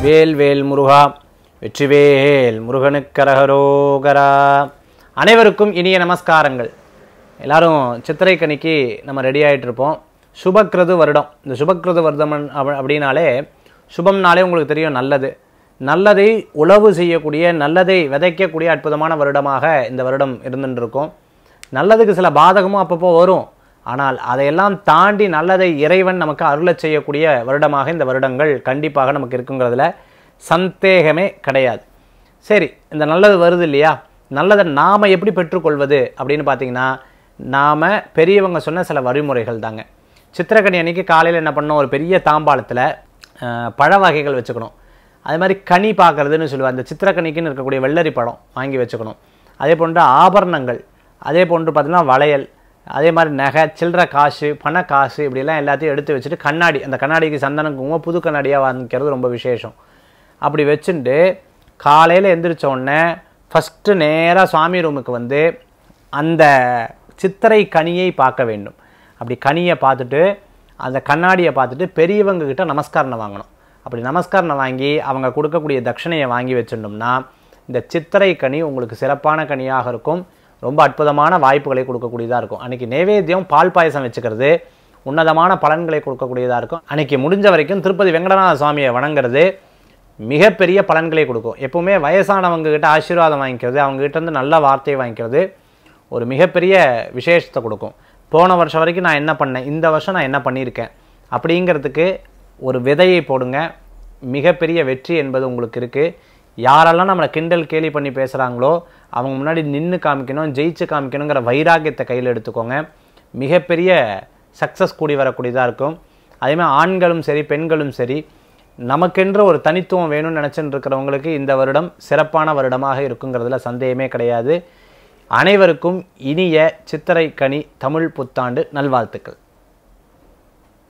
வேல் வேல் முருகா வெற்றிவேல் முருகனுக்கரகரோகரா அனைவருக்கும் இனிய நமஸ்காரங்கள் எல்லாரும் சித்திரை கனிக்கு நம்ம ரெடி ஆயிட்டு இருப்போம் சுபக்கிருது வருடம் இந்த சுபக்கிருது வருடம் அப்ப- அப்படின்னாலே சுபம்னாலே உங்களுக்கு தெரியும் நல்லது நல்லதை உழவு செய்யக்கூடிய நல்லதை விதைக்கக்கூடிய அற்புதமான வருடமாக இந்த வருடம் இருந்துட்டு இருக்கும் நல்லதுக்கு சில பாதகமும் அப்பப்போ வரும் ஆனால் அதையெல்லாம் தாண்டி நல்லதை இறைவன் நமக்கு அருளச் செய்யக்கூடிய வருடமாக இந்த வருடங்கள் கண்டிப்பாக நமக்கு இருக்குங்கிறதுல சந்தேகமே கிடையாது சரி இந்த நல்லது வருது இல்லையா நல்லதை நாம் எப்படி பெற்றுக்கொள்வது அப்படின்னு பார்த்தீங்கன்னா நாம் பெரியவங்க சொன்ன சில வழிமுறைகள் தாங்க சித்திரக்கனி அன்னைக்கு காலையில் என்ன பண்ணோம் ஒரு பெரிய தாம்பாளத்தில் பழ வகைகள் வச்சுக்கணும் அதே மாதிரி கனி பார்க்கறதுன்னு சொல்லுவாங்க அந்த சித்திரக்கனிக்குன்னு இருக்கக்கூடிய வெள்ளரி பழம் வாங்கி வச்சுக்கணும் அதே போன்று ஆபரணங்கள் அதே போன்று பார்த்தீங்கன்னா வளையல் அதே மாதிரி நகை சில்லற காசு பண காசு இப்படிலாம் எல்லாத்தையும் எடுத்து வச்சுட்டு கண்ணாடி அந்த கண்ணாடிக்கு சந்தனம் குங்குமம் புது கண்ணாடியாக வாங்கிக்கிறது ரொம்ப விசேஷம் அப்படி வச்சுட்டு காலையில் எந்திரிச்ச உடனே ஃபஸ்ட்டு நேராக சுவாமி ரூமுக்கு வந்து அந்த சித்திரை கனியை பார்க்க வேண்டும் அப்படி கனியை பார்த்துட்டு அந்த கண்ணாடியை பார்த்துட்டு பெரியவங்க கிட்ட நமஸ்காரம் வாங்கணும் அப்படி நமஸ்காரம் வாங்கி அவங்க கொடுக்கக்கூடிய தட்சணையை வாங்கி வச்சிருந்தோம்னா இந்த சித்திரை கனி உங்களுக்கு சிறப்பான கனியாக இருக்கும் ரொம்ப அற்புதமான வாய்ப்புகளை கொடுக்கக்கூடியதாக இருக்கும் அன்றைக்கி நைவேத்தியம் பால் பாயசம் வச்சுக்கிறது உன்னதமான பலன்களை கொடுக்கக்கூடியதாக இருக்கும் அன்றைக்கி முடிஞ்ச வரைக்கும் திருப்பதி வெங்கடநாத சுவாமியை வணங்குறது மிகப்பெரிய பலன்களை கொடுக்கும் எப்பவுமே வயசானவங்க கிட்ட ஆசீர்வாதம் வாங்கிக்கிறது அவங்க கிட்ட இருந்து நல்ல வார்த்தையை வாங்கிக்கிறது ஒரு மிகப்பெரிய விசேஷத்தை கொடுக்கும் போன வருஷம் வரைக்கும் நான் என்ன பண்ணேன் இந்த வருஷம் நான் என்ன பண்ணியிருக்கேன் அப்படிங்கிறதுக்கு ஒரு விதையை போடுங்க மிகப்பெரிய வெற்றி என்பது உங்களுக்கு இருக்குது யாரெல்லாம் நம்மளை கிண்டல் கேலி பண்ணி பேசுகிறாங்களோ அவங்க முன்னாடி நின்று காமிக்கணும் ஜெயிச்சு காமிக்கணுங்கிற வைராக்கியத்தை கையில் எடுத்துக்கோங்க மிகப்பெரிய சக்ஸஸ் கூடி வரக்கூடியதாக இருக்கும் அதேமாதிரி ஆண்களும் சரி பெண்களும் சரி நமக்கென்ற ஒரு தனித்துவம் வேணும்னு நினச்சிட்டு இருக்கிறவங்களுக்கு இந்த வருடம் சிறப்பான வருடமாக இருக்குங்கிறதுல சந்தேகமே கிடையாது அனைவருக்கும் இனிய சித்திரை கனி தமிழ் புத்தாண்டு நல்வாழ்த்துக்கள்